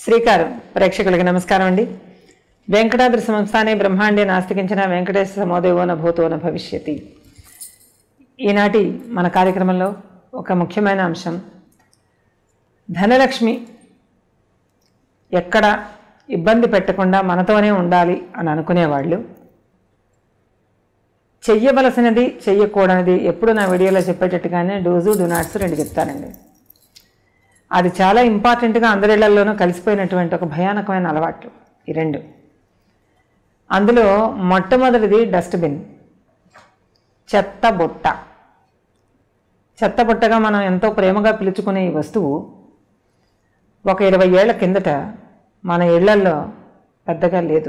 శ్రీకారం ప్రేక్షకులకి నమస్కారం అండి వెంకటాద్రి సంస్థానే బ్రహ్మాండే నాస్తికించిన వెంకటేశ సమోదేవోన భూతోన భవిష్యతి ఈనాటి మన కార్యక్రమంలో ఒక ముఖ్యమైన అంశం ధనలక్ష్మి ఎక్కడ ఇబ్బంది పెట్టకుండా మనతోనే ఉండాలి అని అనుకునేవాళ్ళు చెయ్యవలసినది చెయ్యకూడనిది ఎప్పుడు నా వీడియోలో చెప్పేటట్టుగానే డోజు డునాట్స్ రెండు చెప్తానండి అది చాలా ఇంపార్టెంట్గా అందరిళ్లలోనూ కలిసిపోయినటువంటి ఒక భయానకమైన అలవాట్లు ఈ రెండు అందులో మొట్టమొదటిది డస్ట్బిన్ చెత్త బుట్ట చెత్త బుట్టగా మనం ఎంతో ప్రేమగా పిలుచుకునే ఈ వస్తువు ఒక ఇరవై ఏళ్ల కిందట మన ఇళ్లల్లో పెద్దగా లేదు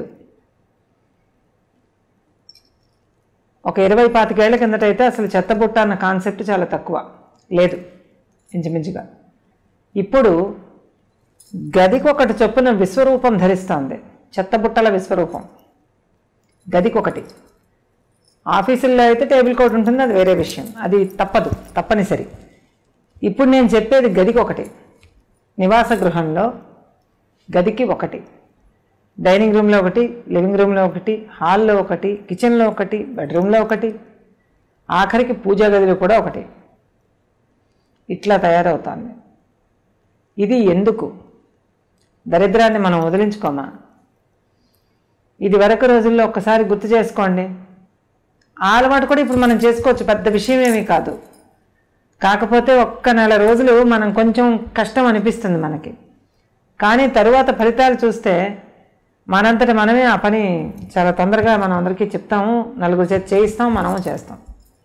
ఒక ఇరవై పాతికేళ్ల కిందట అయితే అసలు చెత్త బుట్ట అన్న కాన్సెప్ట్ చాలా తక్కువ లేదు ఇంచుమించుగా ఇప్పుడు గదికొకటి చొప్పున విశ్వరూపం ధరిస్తోంది చెత్తబుట్టల విశ్వరూపం గదికొకటి ఆఫీసుల్లో అయితే టేబుల్ కోట్ ఉంటుంది అది వేరే విషయం అది తప్పదు తప్పనిసరి ఇప్పుడు నేను చెప్పేది గదికి ఒకటి నివాస గృహంలో గదికి ఒకటి డైనింగ్ రూమ్లో ఒకటి లివింగ్ రూమ్లో ఒకటి హాల్లో ఒకటి కిచెన్లో ఒకటి బెడ్రూమ్లో ఒకటి ఆఖరికి పూజా గదిలో కూడా ఒకటి ఇట్లా తయారవుతోంది ఇది ఎందుకు దరిద్రాన్ని మనం వదిలించుకోమా ఇది వరకు రోజుల్లో ఒక్కసారి గుర్తు చేసుకోండి ఆ అలవాటు కూడా ఇప్పుడు మనం చేసుకోవచ్చు పెద్ద విషయం ఏమీ కాదు కాకపోతే ఒక్క నెల రోజులు మనం కొంచెం కష్టం అనిపిస్తుంది మనకి కానీ తరువాత ఫలితాలు చూస్తే మనంతట మనమే ఆ పని చాలా తొందరగా మనం అందరికీ చెప్తాము నలుగురు చేతి చేయిస్తాం మనము చేస్తాం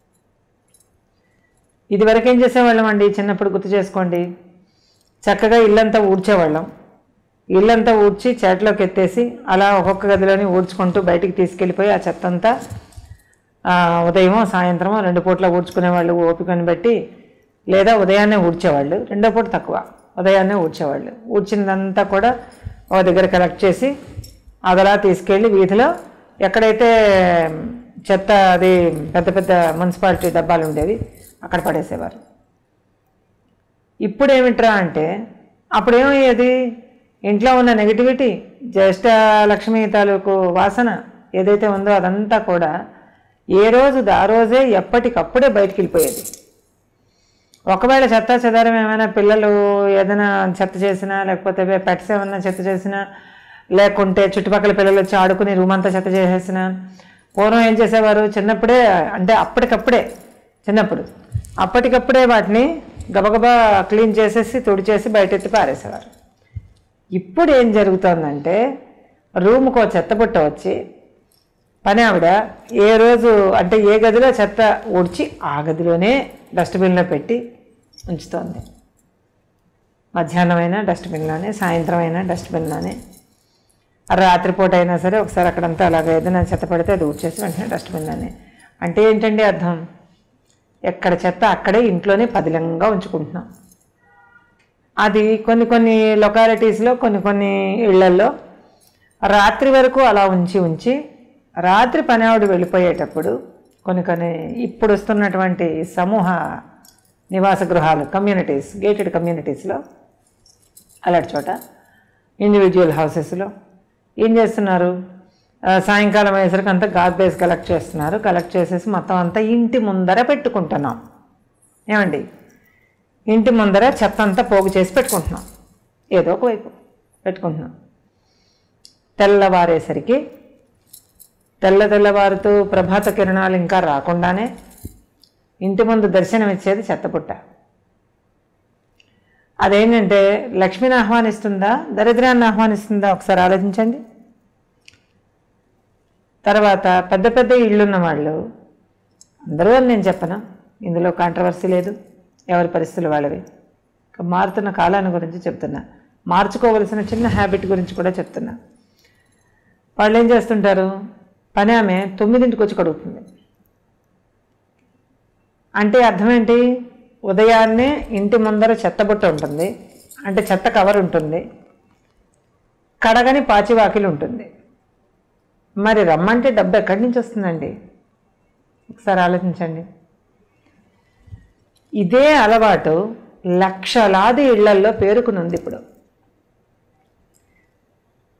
ఇది వరకు ఏం చేసేవాళ్ళం అండి చిన్నప్పుడు గుర్తు చేసుకోండి చక్కగా ఇల్లంతా ఊడ్చేవాళ్ళం ఇల్లంతా ఊడ్చి చేటలోకి ఎత్తేసి అలా ఒక్కొక్క గదిలోని ఊడ్చుకుంటూ బయటికి తీసుకెళ్ళిపోయి ఆ చెత్త అంతా ఆ, ఉదయమో సాయంత్రమో రెండు పూట్ల ఊడ్చుకునేవాళ్ళు ఓపికని బట్టి లేదా ఉదయాన్నే ఊడ్చేవాళ్ళు రెండో పూట తక్కువ ఉదయాన్నే ఊడ్చేవాళ్ళు ఊడ్చినదంతా కూడా ఒక దగ్గర కలెక్ట్ చేసి అదలా తీసుకెళ్ళి వీధిలో ఎక్కడైతే చెత్త అది పెద్ద పెద్ద మున్సిపాలిటీ డబ్బాలు ఉండేవి అక్కడ పడేసేవారు ఇప్పుడు ఏమిట్రా అంటే అప్పుడేమయ్యేది ఇంట్లో ఉన్న నెగిటివిటీ జ్యేష్ఠ లక్ష్మి తాలూకు వాసన ఏదైతే ఉందో అదంతా కూడా ఏ రోజు ఆ రోజే ఎప్పటికప్పుడే బయటికి వెళ్ళిపోయేది ఒకవేళ చెత్త చెదారం ఏమైనా పిల్లలు ఏదైనా చెత్త చేసినా లేకపోతే పెట్స్ ఏమైనా చెత్త చేసినా లేకుంటే చుట్టుపక్కల పిల్లలు వచ్చి ఆడుకుని రూమ్ అంతా చెత్త చేసేసిన పూర్వం ఏం చేసేవారు చిన్నప్పుడే అంటే అప్పటికప్పుడే చిన్నప్పుడు అప్పటికప్పుడే వాటిని గబగబా క్లీన్ చేసేసి తుడిచేసి బయట ఎత్తి పారేసేవారు ఇప్పుడు ఏం జరుగుతోందంటే రూమ్కో చెత్త బుట్ట వచ్చి పని ఆవిడ ఏ రోజు అంటే ఏ గదిలో చెత్త ఊడ్చి ఆ గదిలోనే డస్ట్బిన్లో పెట్టి ఉంచుతోంది మధ్యాహ్నం అయినా డస్ట్బిన్లోనే సాయంత్రం అయినా డస్ట్బిన్లోనే రాత్రిపూట అయినా సరే ఒకసారి అక్కడంతా అలాగ ఏదైనా చెత్త పడితే అది ఊడ్చేసి వెంటనే డస్ట్బిన్లోనే అంటే ఏంటండి అర్థం ఎక్కడ చెత్త అక్కడే ఇంట్లోనే పదిలంగా ఉంచుకుంటున్నాం అది కొన్ని కొన్ని లొకాలిటీస్లో కొన్ని కొన్ని ఇళ్లల్లో రాత్రి వరకు అలా ఉంచి ఉంచి రాత్రి పని ఆవిడ వెళ్ళిపోయేటప్పుడు కొన్ని కొన్ని ఇప్పుడు వస్తున్నటువంటి సమూహ నివాస గృహాలు కమ్యూనిటీస్ గేటెడ్ కమ్యూనిటీస్లో అలాంటి చోట ఇండివిజువల్ హౌసెస్లో ఏం చేస్తున్నారు ఆ, సాయంకాలం అయ్యేసరికి అంతా గార్బేజ్ కలెక్ట్ చేస్తున్నారు కలెక్ట్ చేసేసి మొత్తం అంతా ఇంటి ముందర పెట్టుకుంటున్నాం ఏమండి ఇంటి ముందర చెత్త అంతా పోగు చేసి పెట్టుకుంటున్నాం ఏదో ఒకవైపు పెట్టుకుంటున్నాం తెల్లవారేసరికి తెల్ల తెల్లవారుతూ ప్రభాత కిరణాలు ఇంకా రాకుండానే ఇంటి ముందు దర్శనం ఇచ్చేది చెత్తపుట్ట అదేంటంటే లక్ష్మిని ఆహ్వానిస్తుందా దరిద్రాన్ని ఆహ్వానిస్తుందా ఒకసారి ఆలోచించండి తర్వాత పెద్ద పెద్ద ఇళ్ళున్న వాళ్ళు అందరూ అని నేను చెప్పను ఇందులో కాంట్రవర్సీ లేదు ఎవరి పరిస్థితులు వాళ్ళవి ఇక మారుతున్న కాలాన్ని గురించి చెప్తున్నా మార్చుకోవలసిన చిన్న హ్యాబిట్ గురించి కూడా చెప్తున్నా వాళ్ళు ఏం చేస్తుంటారు పని ఆమె తొమ్మిదింటికి వచ్చి కడుగుతుంది అంటే అర్థం ఏంటి ఉదయాన్నే ఇంటి ముందర చెత్తబుట్ట ఉంటుంది అంటే చెత్త కవర్ ఉంటుంది కడగని పాచివాకిలు ఉంటుంది మరి రమ్మంటే డబ్బు ఎక్కడి నుంచి వస్తుందండి ఒకసారి ఆలోచించండి ఇదే అలవాటు లక్షలాది ఇళ్లల్లో పేరుకునుంది ఇప్పుడు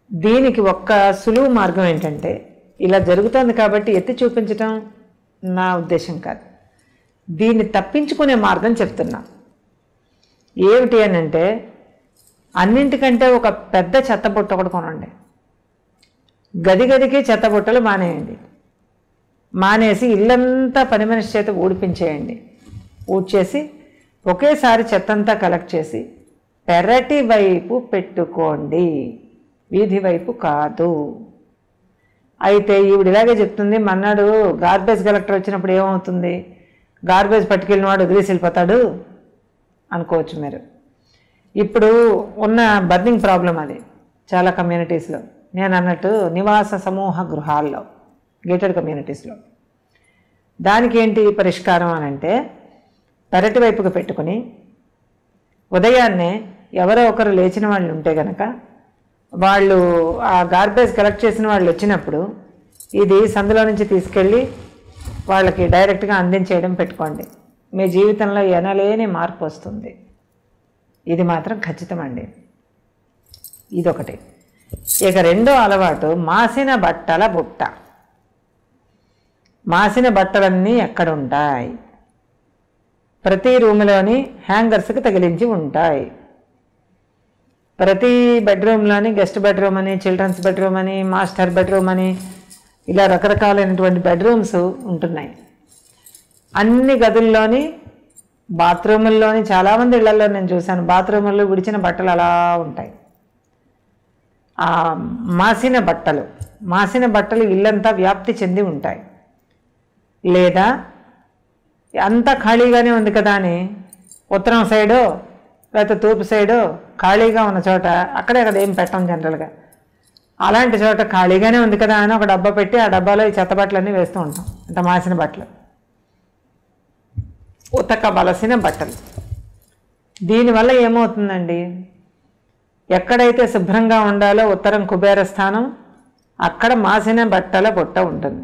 దీనికి ఒక్క సులువు మార్గం ఏంటంటే ఇలా జరుగుతోంది కాబట్టి ఎత్తి చూపించటం నా ఉద్దేశం కాదు దీన్ని తప్పించుకునే మార్గం చెప్తున్నా ఏమిటి అని అంటే అన్నింటికంటే ఒక పెద్ద చెత్త బుట్ట ఒకటి కొనండి గది గదికి చెత్త బుట్టలు మానేయండి మానేసి ఇల్లంతా పని మనిషి చేత ఊడిపించేయండి ఊడ్చేసి ఒకేసారి చెత్తంతా కలెక్ట్ చేసి పెరటి వైపు పెట్టుకోండి వీధి వైపు కాదు అయితే ఈవిడ ఇలాగే చెప్తుంది మన్నాడు గార్బేజ్ కలెక్టర్ వచ్చినప్పుడు ఏమవుతుంది గార్బేజ్ పట్టుకెళ్ళిన వాడు వదిలేసి వెళ్ళిపోతాడు అనుకోవచ్చు మీరు ఇప్పుడు ఉన్న బర్నింగ్ ప్రాబ్లం అది చాలా కమ్యూనిటీస్లో నేను అన్నట్టు నివాస సమూహ గృహాల్లో గేటెడ్ కమ్యూనిటీస్లో దానికి ఏంటి పరిష్కారం అని అంటే పెరటి వైపుకు పెట్టుకుని ఉదయాన్నే ఎవరో ఒకరు లేచిన వాళ్ళు ఉంటే గనక వాళ్ళు ఆ గార్బేజ్ కలెక్ట్ చేసిన వాళ్ళు వచ్చినప్పుడు ఇది సందులో నుంచి తీసుకెళ్ళి వాళ్ళకి డైరెక్ట్గా అందించేయడం పెట్టుకోండి మీ జీవితంలో ఎనలేని మార్పు వస్తుంది ఇది మాత్రం ఖచ్చితమండి ఇదొకటి ఇక రెండో అలవాటు మాసిన బట్టల బుట్ట మాసిన బట్టలన్నీ ఎక్కడ ఉంటాయి ప్రతి రూమ్లోని హ్యాంగర్స్కి తగిలించి ఉంటాయి ప్రతి బెడ్రూమ్లోని గెస్ట్ బెడ్రూమ్ అని చిల్డ్రన్స్ బెడ్రూమ్ అని మాస్టర్ బెడ్రూమ్ అని ఇలా రకరకాలైనటువంటి బెడ్రూమ్స్ ఉంటున్నాయి అన్ని గదుల్లోని బాత్రూముల్లోని చాలామంది ఇళ్లలో నేను చూశాను బాత్రూముల్లో విడిచిన బట్టలు అలా ఉంటాయి ఆ మాసిన బట్టలు మాసిన బట్టలు ఇల్లంతా వ్యాప్తి చెంది ఉంటాయి లేదా అంతా ఖాళీగానే ఉంది కదా అని ఉత్తరం సైడో లేకపోతే తూర్పు సైడో ఖాళీగా ఉన్న చోట అక్కడే అక్కడ ఏం పెట్టం జనరల్గా అలాంటి చోట ఖాళీగానే ఉంది కదా అని ఒక డబ్బా పెట్టి ఆ డబ్బాలో ఈ చెత్త బట్టలన్నీ వేస్తూ ఉంటాం ఇంత మాసిన బట్టలు ఉతకబలసిన బట్టలు దీనివల్ల ఏమవుతుందండి ఎక్కడైతే శుభ్రంగా ఉండాలో ఉత్తరం కుబేర స్థానం అక్కడ మాసిన బట్టల బుట్ట ఉంటుంది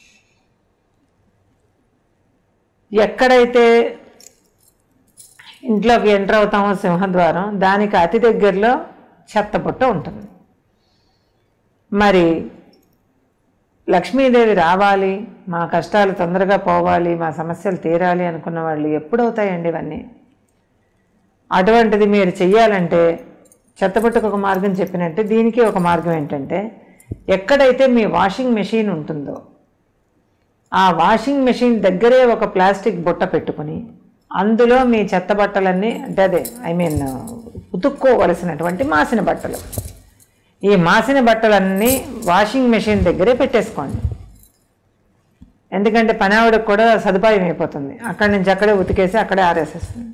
ఎక్కడైతే ఇంట్లోకి ఎంటర్ అవుతామో సింహద్వారం దానికి అతి దగ్గరలో చెత్త బుట్ట ఉంటుంది మరి లక్ష్మీదేవి రావాలి మా కష్టాలు తొందరగా పోవాలి మా సమస్యలు తీరాలి అనుకున్న వాళ్ళు ఎప్పుడవుతాయండి ఇవన్నీ అటువంటిది మీరు చెయ్యాలంటే చెత్తబుట్టకు ఒక మార్గం చెప్పినట్టే దీనికి ఒక మార్గం ఏంటంటే ఎక్కడైతే మీ వాషింగ్ మెషిన్ ఉంటుందో ఆ వాషింగ్ మెషిన్ దగ్గరే ఒక ప్లాస్టిక్ బుట్ట పెట్టుకుని అందులో మీ చెత్త బట్టలన్నీ అంటే అదే ఐ మీన్ ఉతుక్కోవలసినటువంటి మాసిన బట్టలు ఈ మాసిన బట్టలన్నీ వాషింగ్ మెషిన్ దగ్గరే పెట్టేసుకోండి ఎందుకంటే పని ఆవిడకు కూడా సదుపాయం అయిపోతుంది అక్కడి నుంచి అక్కడే ఉతికేసి అక్కడే ఆరేసేస్తుంది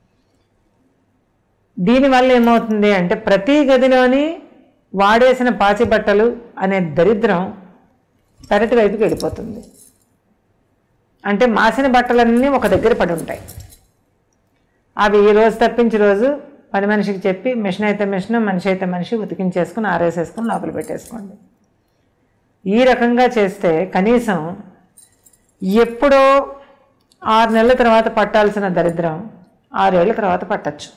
దీనివల్ల ఏమవుతుంది అంటే ప్రతి గదిలోని వాడేసిన పాచి బట్టలు అనే దరిద్రం పెరటి వైపుకి వెళ్ళిపోతుంది అంటే మాసిన బట్టలన్నీ ఒక దగ్గర పడి ఉంటాయి అవి ఈ రోజు తప్పించి రోజు పని మనిషికి చెప్పి మిషన్ అయితే మిషన్ మనిషి అయితే మనిషి ఉతికించేసుకుని ఆరేసేసుకుని లోపల పెట్టేసుకోండి ఈ రకంగా చేస్తే కనీసం ఎప్పుడో ఆరు నెలల తర్వాత పట్టాల్సిన దరిద్రం ఆరేళ్ల తర్వాత పట్టచ్చు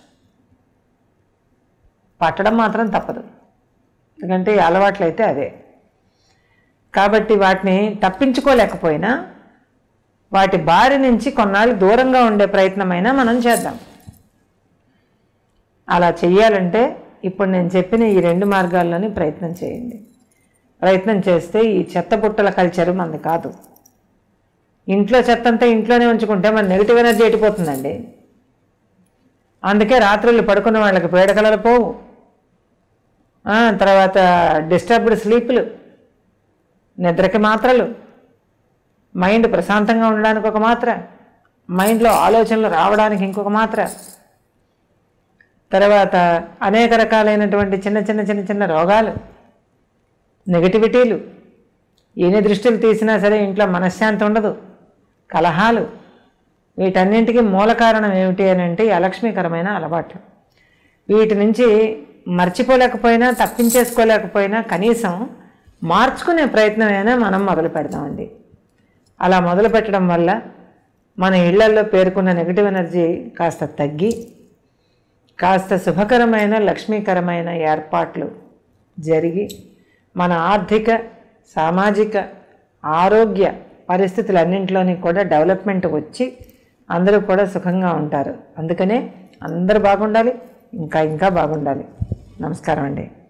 పట్టడం మాత్రం తప్పదు ఎందుకంటే ఈ అలవాట్లు అయితే అదే కాబట్టి వాటిని తప్పించుకోలేకపోయినా వాటి బారి నుంచి కొన్నాళ్ళు దూరంగా ఉండే ప్రయత్నమైనా మనం చేద్దాం అలా చెయ్యాలంటే ఇప్పుడు నేను చెప్పిన ఈ రెండు మార్గాల్లోని ప్రయత్నం చేయండి ప్రయత్నం చేస్తే ఈ చెత్త బుట్టల కల్చర్ మనది కాదు ఇంట్లో చెత్త అంతా ఇంట్లోనే ఉంచుకుంటే మన నెగిటివ్ ఎనర్జీ ఎట్టిపోతుందండి అందుకే రాత్రులు పడుకున్న వాళ్ళకి పీడకలలు పోవు ఆ, తర్వాత డిస్టర్బ్డ్ స్లీపులు నిద్రకి మాత్రలు మైండ్ ప్రశాంతంగా ఉండడానికి ఒక మాత్ర మైండ్లో ఆలోచనలు రావడానికి ఇంకొక మాత్ర తర్వాత అనేక రకాలైనటువంటి చిన్న చిన్న చిన్న చిన్న రోగాలు నెగటివిటీలు ఎన్ని దృష్టిలు తీసినా సరే ఇంట్లో మనశ్శాంతి ఉండదు కలహాలు వీటన్నింటికి మూల కారణం ఏమిటి అని అంటే ఈ అలక్ష్మీకరమైన అలవాట్లు వీటి నుంచి మర్చిపోలేకపోయినా తప్పించేసుకోలేకపోయినా కనీసం మార్చుకునే ప్రయత్నమైనా మనం మొదలు పెడదామండి అలా మొదలు పెట్టడం వల్ల మన ఇళ్లల్లో పేర్కొన్న నెగిటివ్ ఎనర్జీ కాస్త తగ్గి కాస్త శుభకరమైన లక్ష్మీకరమైన ఏర్పాట్లు జరిగి మన ఆర్థిక సామాజిక ఆరోగ్య పరిస్థితులన్నింటిలోని కూడా డెవలప్మెంట్ వచ్చి అందరూ కూడా సుఖంగా ఉంటారు అందుకనే అందరూ బాగుండాలి ఇంకా ఇంకా బాగుండాలి నమస్కారం అండి